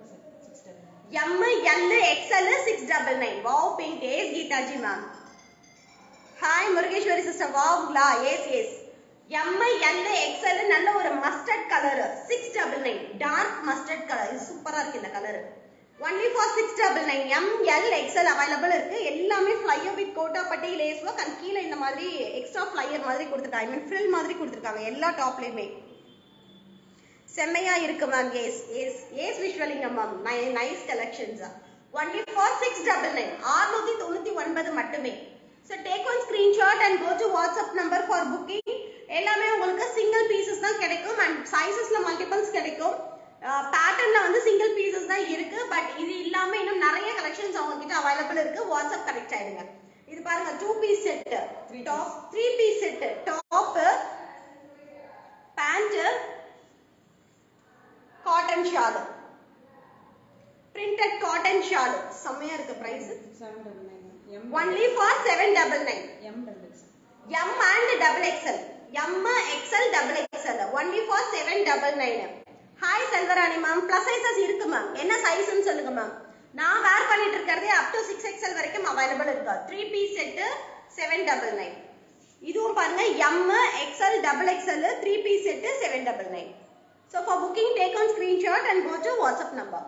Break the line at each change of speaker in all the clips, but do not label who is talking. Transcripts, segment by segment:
M L XL six double nine wow pink yes Geethaji ma'am hi Murugeshwari sister வாவ்ங்களா yes yes M L XL நல்ல ஒரு mustard colour six double nine dark mustard colour இது சூப்பரா இருக்கு இந்த colour only for six double nine M L XL available இருக்கு எல்லாமே flare with கோட்டாப்பட்டி லேஸ் ஒர்க் அண்ட் கீழே இந்த மாதிரி எக்ஸ்ட்ரா ஃபிளையர் மாதிரி கொடுத்துருக்காங்க ஐ மீன் ஃப்ரில் மாதிரி கொடுத்துருக்காங்க எல்லா டாப்லயுமே செம்மையா இருக்கு ma'am yes yes yes Viswalingam ma'am nice collections only for six double nine ஆறுநூத்தி தொண்ணூத்தி ஒன்பது மட்டுமே so take one screenshot and go to WhatsApp number for booking எல்லாமே உங்களுக்கு சிங்கிள் பீசஸ் தான் கிடைக்கும் அண்ட் சைசஸ்ல மல்டிபிள்ஸ் கிடைக்கும் பேட்டர்ன்ல வந்து சிங்கிள் பீசஸ் தான் இருக்கு பட் இது இல்லாம இன்னும் நிறைய கலெக்ஷன்ஸ் அவங்க கிட்ட அவைலபிள் இருக்கு வாட்ஸ்அப் கனெக்ட் ஆயிடுங்க இது பாருங்க two piece set top three piece set top pant cotton shawl printed cotton shawl செம்மையா இருக்கு price only for seven double nine M and double XL M XL double XL only for seven double nine hi Selvarani ma'am plus sizes இருக்கு ma'am என்ன சைஸ்ன்னு சொல்லுங்க ma'am நான் wear பண்ணிட்டு இருக்கிறதே up to six XL வரைக்கும் அவைலபிள் இருக்கு three piece set seven double nine இதுவும் பாருங்க M XL double XL three piece set seven double nine so for booking take on screenshot and go to WhatsApp number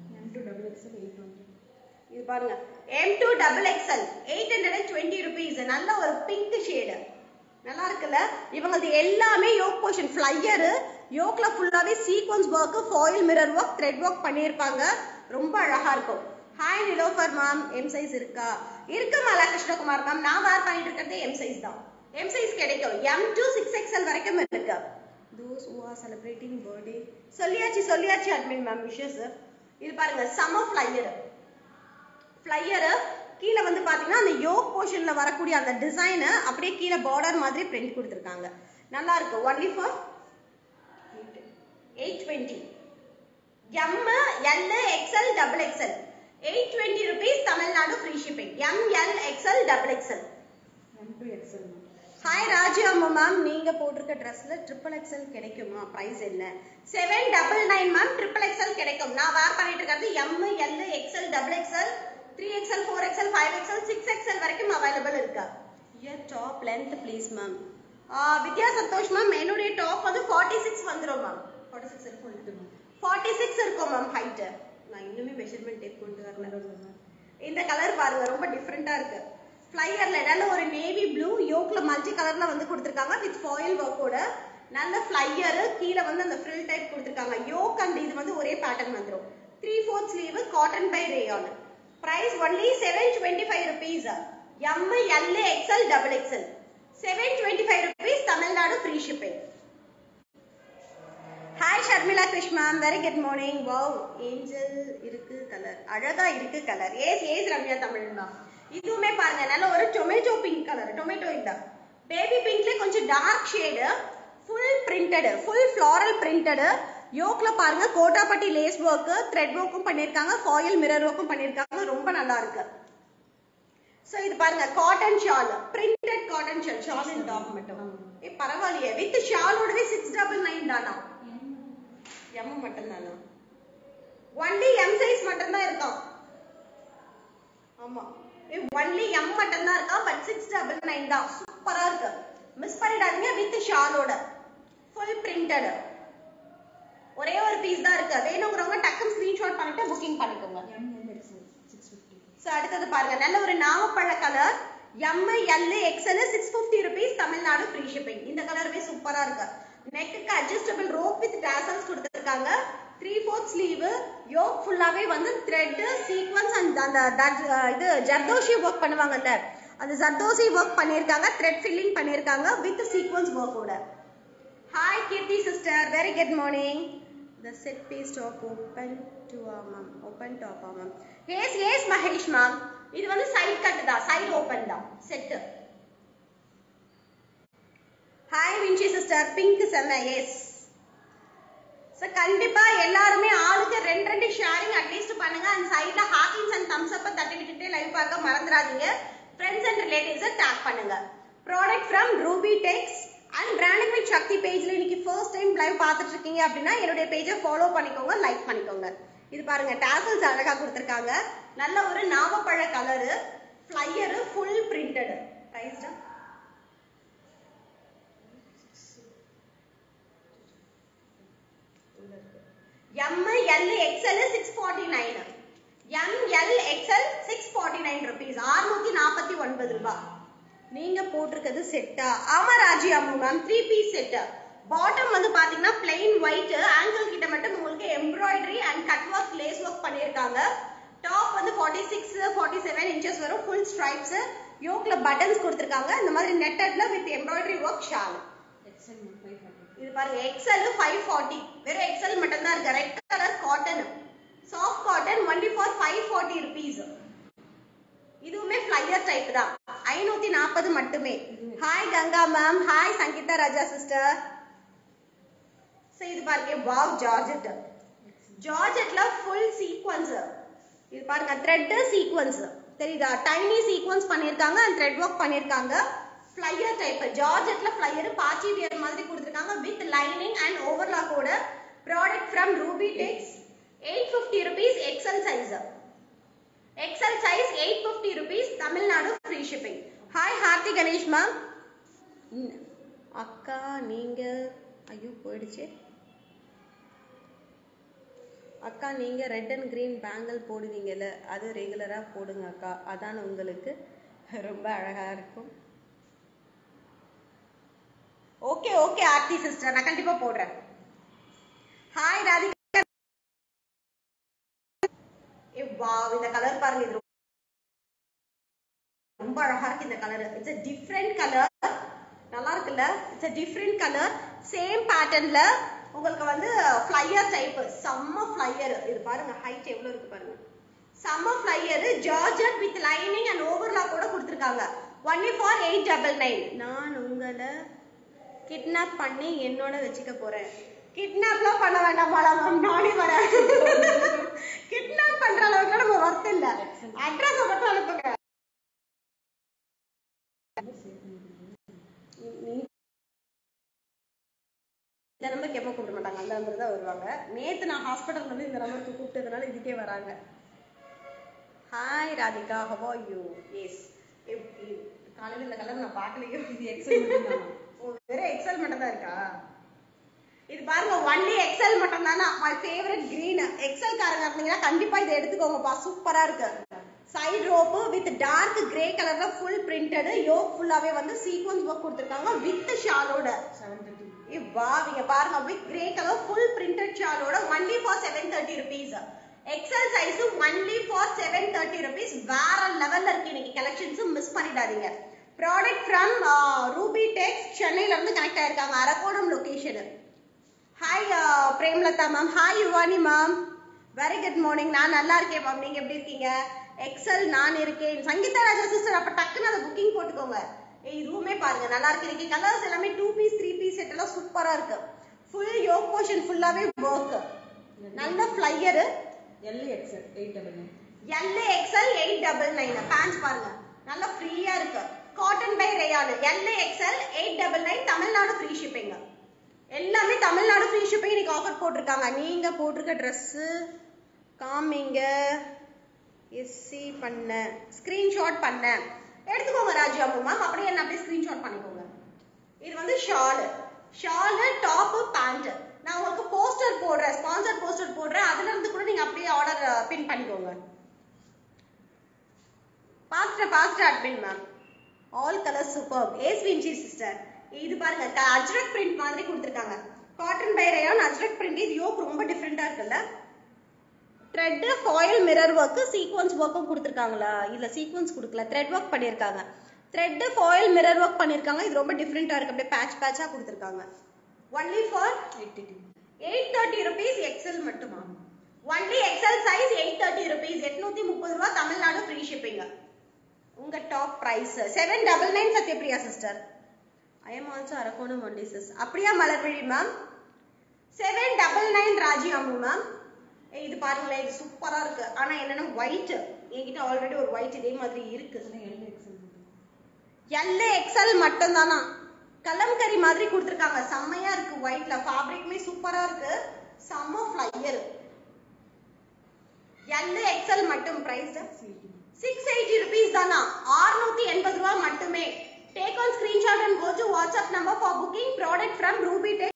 இது பாருங்க M two double XL eight hundred and twenty rupees நல்ல ஒரு pink shade நல்லா இருக்குல்ல இவங்களது எல்லாமே yoke portion flare யோக்ல ஃபுல்லாவே sequence work foil mirror work thread work பண்ணியிருப்பாங்க ரொம்ப அழகா இருக்கும் hi Nilofar ma'am M size இருக்கா இருக்கு மாலா கிருஷ்ணகுமார் மேம் நான் வேர் பண்ணிட்டு இருக்கிறது எம் சைஸ் தான் எம் சைஸ் கிடைக்கும் எம் டு சிக்ஸ் எக்ஸ்எல் வரைக்கும் இருக்கு those who are celebrating birthday சொல்லியாச்சு சொல்லியாச்சு அட்மின் மேம் விஷஸ் இது பாருங்க சம்மர் ஃப்ளையர் ஃப்ளையரு கீழே வந்து பாத்தீங்கன்னா அந்த யோக் போர்ஷன்ல வரக்கூடிய அந்த டிசைனு அப்படியே கீழே பார்டர் மாதிரி பிரிண்ட் கொடுத்துருக்காங்க நல்லா இருக்கு only for eight twenty M L XL double XL eight twenty rupees Tamil Nadu free shipping M L XL double XL hi Raju அம்மா மேம் நீங்க போட்டிருக்க ட்ரெஸ்ல ட்ரிபிள் எக்ஸ்எல் கிடைக்குமா பிரைஸ் என்ன seven double nine ma'am triple XL கிடைக்கும் நான் வேர் பண்ணிட்டு இருக்கிறது M L XL double XL three XL four XL five XL six XL வரைக்கும் அவைலபிள் இருக்கு year top length please ma'am Vidya Santhosh ma'am என்னுடைய top வந்து ஃபார்ட்டி சிக்ஸ் வந்துடும் ma'am forty six இருக்கும் ஃபார்ட்டி சிக்ஸ் இருக்கும் மேம் ஹைட்டு நான் இன்னுமே measurement tape கொண்டு வரல இந்த கலர் பாருங்க ரொம்ப டிஃப்ரெண்டா இருக்கு ஃப்ளையர்ல நல்ல ஒரு நேவி ப்ளூ யோக்ல மல்டி கலர்ல வந்து கொடுத்துருக்காங்க வித் ஃபாயில் ஒர்க்கோட நல்ல ஃப்ளையரு கீழே வந்து அந்த ஃப்ரில் டைப் கொடுத்துருக்காங்க யோக் அண்ட் இது வந்து ஒரே பேட்டர்ன் வந்துடும் three fourth sleeve cotton by rayon price only 725 rupees M L XL double XL 725 rupees Tamil Nadu free shipping hi Sharmila Krish ma'am very good morning wow angel இருக்கு colour அழகா இருக்கு colour yes yes Ramya Tamil ma'am இதுவுமே பாருங்க நல்ல ஒரு tomato pink colour tomato இல்ல baby பிங்க்ல கொஞ்சம் dark shade full printed full floral printed யோக்ல பாருங்க கோட்டாப்பட்டி லேஸ் ஒர்க் த்ரெட் ஒர்க்கும் பண்ணிருக்காங்க ஃபாயில் மிரர் ஒர்க்கும் பண்ணிருக்காங்க ரொம்ப நல்லா இருக்கு சோ இது பாருங்க cotton shawl printed cotton shawl shawl and top மட்டும் ஏ பரவாயில்லையே வித் ஷாலோடவே சிக்ஸ் டபுள் நைன் தானா எம் மட்டும் தானா ஒன்லி எம் சைஸ் மட்டும் தான் இருக்கும் ஆமா ஒன்லி எம் மட்டும் தான் இருக்கா பட் சிக்ஸ் டபுள் நைன் தான் சூப்பரா இருக்கு மிஸ் பண்ணிடாதீங்க வித் ஷாலோட ஃபுல் பிரிண்டட் ஒரே ஒரு பீஸ் தான் இருக்கு வேணுங்கிறவங்க டக்குன்னு ஸ்கிரீன்ஷாட் பண்ணிட்டு புக்கிங் பண்ணிக்கோங்க சோ அடுத்தது பாருங்க நல்ல ஒரு நாவப்பழ colour M L XL six fifty rupees Tamil Nadu free shipping இந்த கலருமே சூப்பரா இருக்கு நெக்குக்கு அட்ஜஸ்டபிள் ரோப் வித் டாசல்ஸ் கொடுத்துருக்காங்க த்ரீ ஃபோர்த் ஸ்லீவ் யோக் ஃபுல்லாவே வந்து த்ரெட் சீக்வன்ஸ் அண்ட் அந்த that, uh, இது ஜர்தோஷி ஒர்க் பண்ணுவாங்கல்ல அந்த ஜர்தோசி ஒர்க் பண்ணியிருக்காங்க த்ரெட் ஃபில்லிங் பண்ணியிருக்காங்க வித் சீக்வன்ஸ் ஒர்க்கோட hi Keerthi sister very good morning the set piece top open to uh, ma'am open top uh, ma'am yes yes Mahesh ma'am இது வந்து side cut தான் சைடு ஓபன் தான் set hi Vinci sister pink செம்ம yes so கண்டிப்பா எல்லாருமே ஆளுக்கு ரெண்டு ரெண்டு ஷேரிங் அட்லீஸ்ட் பண்ணுங்க அந்த சைட்ல ஹாக்கிங்ஸ் அண்ட் தம்ஸ் அப்ப தட்டி விட்டுட்டு லைவ் பார்க்க மறந்துடாதீங்க ஃப்ரெண்ட்ஸ் அண்ட் ரிலேட்டிவ்ஸை டேக் பண்ணுங்க product from Ruby Tex and branding with Shakti பேஜ்ல இன்னைக்கு ஃபர்ஸ்ட் டைம் லைவ் பார்த்துட்டு இருக்கீங்க அப்படின்னா என்னுடைய பேஜை ஃபாலோ பண்ணிக்கோங்க லைக் பண்ணிக்கோங்க இது பாருங்க டாசல்ஸ் அழகா கொடுத்துருக்காங்க நல்ல ஒரு நாவப்பழ கலரு ஃப்ளையரு ஃபுல் பிரிண்டட் ப்ரைஸ்டா M L XL six forty nine M L XL six forty nine rupees அறுநூத்தி நாற்பத்தி ஒன்பது ரூபாய் நீங்க போட்டிருக்கிறது செட்டா ஆமா Raji Ammu ma'am three piece set bottom வந்து பாத்தீங்கன்னா பிளைன் ஒயிட் ஆங்கிள் கிட்ட மட்டும் உங்களுக்கு embroidery and cut work lace work பண்ணியிருக்காங்க டாப் வந்து forty six forty seven inches வரும் ஃபுல் ஸ்ட்ரைப்ஸ் யோக்ல பட்டன்ஸ் கொடுத்துருக்காங்க இந்த மாதிரி நெட்டட்ல வித் எம்ப்ராய்டரி ஒர்க் ஷால் இது பாருங்க எக்ஸல் ஃபைவ் ஃபார்ட்டி வெறும் எக்ஸல் மட்டும் தான் இருக்கு red colour cotton soft cotton only for five forty rupees இதுவுமே ஃப்ளையர் டைப் தான் ஐநூத்தி நாற்பது மட்டுமே hi Ganga ma'am hi Sangeetha Raja sister so இது பாருங்க வாவ் ஜார்ஜெட் ஜார்ஜெட்ல ஃபுல் சீக்வன்ஸ் இது பாருங்க த்ரெட் சீக்வன்ஸ் தெரியுதா டைனி சீக்வன்ஸ் பண்ணிருக்காங்க அண்ட் த்ரெட் ஒர்க் பண்ணிருக்காங்க ஃப்ளையர் டைப் ஜார்ஜெட்ல ஃப்ளையர் பாச்சி வியர் மாதிரி கொடுத்துருக்காங்க வித் லைனிங் அண்ட் ஓவர்லாக்கோட product from Ruby Tex eight fifty rupees XL size XL size eight fifty rupees Tamil Nadu free shipping hi Harthi Ganesh ma'am அக்கா நீங்க ஐயோ போயிடுச்சு அக்கா நீங்க ரெட் அண்ட் கிரீன் பேங்கிள் போடுவீங்கல்ல அது ரெகுலரா போடுங்க அக்கா அதான் உங்களுக்கு ரொம்ப அழகா இருக்கும் ஓகே ஓகே ஆர்த்தி சிஸ்டர் நான் கண்டிப்பா போடுறேன் ஹாய் ராதிகா வாவ் இந்த கலர் பாருங்க இது ரொம்ப அழகா இருக்கு இந்த colour it's a different colour நல்லா இருக்குல்ல it's a different colour same பேட்டர்ன்ல உங்களுக்கு வந்து ஃப்ளையர் டைப் செம்ம ஃப்ளையர் இது பாருங்க ஹைட் எவ்வளவு இருக்கு பாருங்க செம்ம flare georgette with lining and overlock கூட கொடுத்துருக்காங்க only for eight double nine நான் உங்களை கிட்னாப் பண்ணி என்னோட வச்சுக்க போறேன் கிட்னாப்லாம் பண்ண வேண்டாம் மேம் நானே வரேன் கிட்னாப் பண்ற அளவுக்கு நம்ம ஒர்த் இல்ல அட்ரஸ் மட்டும் அனுப்புங்க நீ- இந்த நம்பருக்கு எப்போ கூப்பிட மாட்டாங்க அந்த நம்பர் தான் வருவாங்க நேத்து நான் ஹாஸ்பிட்டல் வந்து இந்த நம்பருக்கு கூப்பிட்டதுனால இதுக்கே வராங்க hi Radhika how are you yes காலையில இந்த கலர் நான் பார்க்கலையோ இது எக்ஸல் மட்டும் ஓ வெறும் எக்ஸல் மட்டும் தான் இருக்கா இது பாருங்க ஒன்லி எக்ஸல் மட்டும் தானா மை ஃபேவரட் கிரீன் எக்ஸல் காரங்க இருந்தீங்கன்னா கண்டிப்பா இதை எடுத்துக்கோங்கப்பா சூப்பரா இருக்கு side rope with dark grey கலர்ல ஃபுல் பிரிண்டட் யோக் ஃபுல்லாவே வந்து சீக்வன்ஸ் ஒர்க் கொடுத்துருக்காங்க வித் ஷாலோட வா நீங்க பாருங்க with grey colour full printed ஷாலோட only for seven thirty rupees XL size only for seven thirty rupees வேற லெவல்ல இருக்கு இன்னைக்கு கலெக்ஷன்ஸ் மிஸ் பண்ணிடாதீங்க ப்ராடக்ட் ஃப்ரம் ரூபி டெக்ஸ் சென்னையில இருந்து கனெக்ட் ஆயிருக்காங்க Arakkonam location hi Premalatha ma'am hi Yuvani ma'am very good morning நான் நல்லா இருக்கேன் மேம் நீங்க எப்படி இருக்கீங்க எக்ஸல் நான் இருக்கேன் சங்கீதா ராஜா சிஸ்டர் அப்ப டக்குன்னு அதை புக்கிங் போட்டுக்கோங்க ஏய், இதுவுமே பாருங்க நல்லா இருக்கு இன்னைக்கு கலர்ஸ் எல்லாமே two piece three piece set எல்லாம் சூப்பரா இருக்கு ஃபுல் யோக் போர்ஷன் ஃபுல்லாவே ஒர்க் நல்ல flare
L XL eight double nine
L XL eight double nine pants பாருங்க நல்லா ஃப்ரீயா இருக்கு cotton by rayon L XL eight double nine Tamil Nadu free shipping எல்லாமே தமிழ்நாடு ஃப்ரீ ஷிப்பிங் இன்னைக்கு ஆஃபர் போட்டிருக்காங்க நீங்க போட்டிருக்க Dress காமிங்க எஸ்சி பண்ண ஸ்கிரீன்ஷாட் பண்ண எடுத்துக்கோங்க ராஜு அம்மு மேம் அப்படியே என்ன அப்படியே ஸ்கிரீன்ஷாட் பண்ணிக்கோங்க இது வந்து ஷால் ஷாலு டாப்பு பேண்ட் நான் உங்களுக்கு போஸ்டர் போடுறேன் ஸ்பான்சர் போஸ்டர் போடுறேன் அதுல இருந்து கூட நீங்க அப்படியே ஆர்டர் பின் பண்ணிக்கோங்க pastor pastor admin ma'am all colour super yes Vinci sister இது பாருங்க க- அஜ்ரக் பிரிண்ட் மாதிரி கொடுத்துருக்காங்க cotton by rayon Ajrak print இது யோக் ரொம்ப டிஃப்ரெண்டா இருக்குல்ல thread foil mirror work sequins ஒர்க்கும் கொடுத்துருக்காங்களா இல்ல சீக்வன்ஸ் கொடுக்கல த்ரெட் ஒர்க் பண்ணிருக்காங்க த்ரெட் ஃபாயில் மிரர் ஒர்க் பண்ணிருக்காங்க இது ரொம்ப டிஃப்ரெண்டா இருக்கு அப்படியே பேட்ச் பேட்சா கொடுத்துருக்காங்க only for
eighty two
eight thirty rupees XL மட்டுமா only XL size eight thirty rupees எட்நூத்தி முப்பது ரூபா தமிழ்நாடு ஃப்ரீ ஷிப்பிங் உங்க top price seven double nine Sathyapriya sister I am also Arakkonam only sis அப்படியா Malarvizhi ma'am seven double nine Raji Ammu ma'am இது பாருங்களேன் இது சூப்பரா இருக்கு ஆனா என்னன்னா ஒயிட் என்கிட்ட ஆல்ரெடி ஒரு ஒயிட் இதே மாதிரி இருக்கு
எல் எக்ஸ்எல்
எல் எக்ஸல் மட்டும் தானா கலம்கரி மாதிரி கொடுத்துருக்காங்க செம்மையா இருக்கு ஒயிட்ல ஃபேப்ரிக்குமே சூப்பரா இருக்கு செம்ம ஃப்ளையர் எல் எக்ஸ்எல் மட்டும் பிரைஸ் சிக்ஸ் எயிட்டி ருபீஸ் தானா ஆறுநூத்தி எண்பது ரூபா மட்டுமே take on screenshot and go to WhatsApp number for booking product from Ruby tech